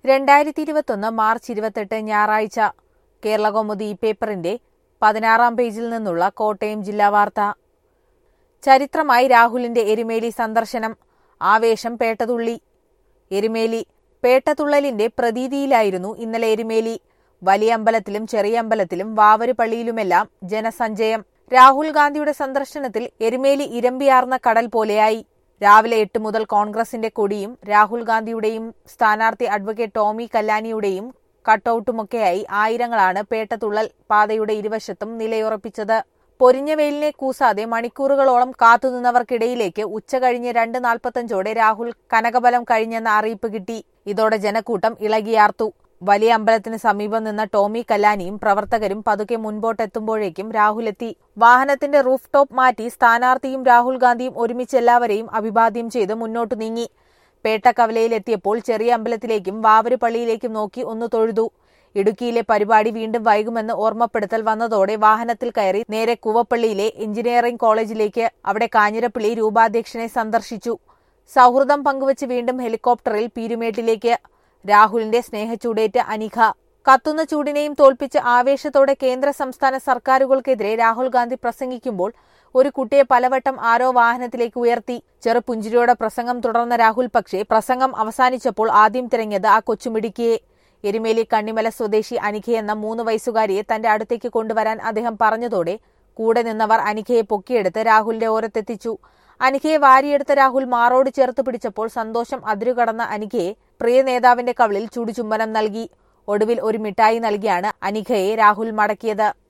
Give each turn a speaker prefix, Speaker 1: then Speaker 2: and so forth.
Speaker 1: രണ്ടായിരത്തി ഇരുപത്തൊന്ന് മാർച്ച് ഇരുപത്തെട്ട് ഞായറാഴ്ച കേരളകൗമുദി ഈ പേപ്പറിന്റെ പതിനാറാം പേജിൽ നിന്നുള്ള കോട്ടയം ജില്ലാ വാർത്ത ചരിത്രമായി രാഹുലിന്റെ എരുമേലി സന്ദർശനം ആവേശം പേട്ടതുള്ളി എരുമേലി പേട്ടതുള്ളലിന്റെ പ്രതീതിയിലായിരുന്നു ഇന്നലെ എരുമേലി വലിയ അമ്പലത്തിലും ചെറിയ അമ്പലത്തിലും വാവര് പള്ളിയിലുമെല്ലാം ജനസഞ്ചയം രാഹുൽ ഗാന്ധിയുടെ സന്ദർശനത്തിൽ എരുമേലി ഇരമ്പിയാർന്ന കടൽ പോലെയായി രാവിലെ എട്ട് മുതൽ കോൺഗ്രസിന്റെ കൊടിയും രാഹുൽ ഗാന്ധിയുടെയും സ്ഥാനാർത്ഥി അഡ്വക്കേറ്റ് ടോമി കല്ലാനിയുടെയും കട്ടൌട്ടുമൊക്കെയായി ആയിരങ്ങളാണ് പേട്ടതുള്ളൽ പാതയുടെ ഇരുവശത്തും നിലയുറപ്പിച്ചത് പൊരിഞ്ഞ വെയിലിനെ കൂസാതെ മണിക്കൂറുകളോളം കാത്തുനിന്നവർക്കിടയിലേക്ക് ഉച്ച കഴിഞ്ഞ് രണ്ട് നാൽപ്പത്തഞ്ചോടെ രാഹുൽ കനകബലം കഴിഞ്ഞെന്ന അറിയിപ്പ് കിട്ടി ഇതോടെ ജനക്കൂട്ടം ഇളകിയാർത്തു വലിയ അമ്പലത്തിന് സമീപം നിന്ന ടോമി കല്ലാനിയും പ്രവർത്തകരും പതുക്കെ മുൻപോട്ടെത്തുമ്പോഴേക്കും രാഹുൽ എത്തി വാഹനത്തിന്റെ റൂഫ് ടോപ്പ് മാറ്റി സ്ഥാനാർത്ഥിയും രാഹുൽ ഗാന്ധിയും ഒരുമിച്ച് എല്ലാവരെയും അഭിവാദ്യം ചെയ്ത് മുന്നോട്ടു നീങ്ങി പേട്ടക്കവലയിലെത്തിയപ്പോൾ ചെറിയ അമ്പലത്തിലേക്കും വാവര് പള്ളിയിലേക്കും നോക്കി ഒന്ന് തൊഴുതു ഇടുക്കിയിലെ പരിപാടി വീണ്ടും വൈകുമെന്ന് ഓർമ്മപ്പെടുത്തൽ വന്നതോടെ വാഹനത്തിൽ കയറി നേരെ കൂവപ്പള്ളിയിലെ എഞ്ചിനീയറിംഗ് കോളേജിലേക്ക് അവിടെ കാഞ്ഞിരപ്പള്ളി രൂപാധ്യക്ഷനെ സന്ദർശിച്ചു സൗഹൃദം പങ്കുവച്ച് വീണ്ടും ഹെലികോപ്റ്ററിൽ പീരുമേട്ടിലേക്ക് രാഹുലിന്റെ സ്നേഹച്ചൂടേറ്റ് അനിഖ കത്തുന്ന ചൂടിനെയും തോൽപ്പിച്ച് ആവേശത്തോടെ കേന്ദ്ര സംസ്ഥാന സർക്കാരുകൾക്കെതിരെ രാഹുൽ ഗാന്ധി പ്രസംഗിക്കുമ്പോൾ ഒരു കുട്ടിയെ പലവട്ടം ആരോ വാഹനത്തിലേക്ക് ഉയർത്തി ചെറുപുഞ്ചിരിയോടെ പ്രസംഗം തുടർന്ന രാഹുൽ പക്ഷേ പ്രസംഗം അവസാനിച്ചപ്പോൾ ആദ്യം തിരഞ്ഞത് ആ കൊച്ചുമിടുക്കിയെ എരുമേലി കണ്ണിമല സ്വദേശി അനിഖ എന്ന മൂന്ന് വയസ്സുകാരിയെ തന്റെ അടുത്തേക്ക് കൊണ്ടുവരാൻ അദ്ദേഹം പറഞ്ഞതോടെ കൂടെ നിന്നവർ അനിഖയെ പൊക്കിയെടുത്ത് രാഹുലിന്റെ ഓരത്തെത്തിച്ചു അനിഖയെ വാരിയെടുത്ത രാഹുൽ മാറോട് ചേർത്ത് പിടിച്ചപ്പോൾ സന്തോഷം അതിരുകടന്ന അനിഖയെ പ്രിയ നേതാവിന്റെ കവിളിൽ ചുടുചുംബനം നൽകി ഒടുവിൽ ഒരു മിഠായി നൽകിയാണ് അനിഖയെ രാഹുൽ മടക്കിയത്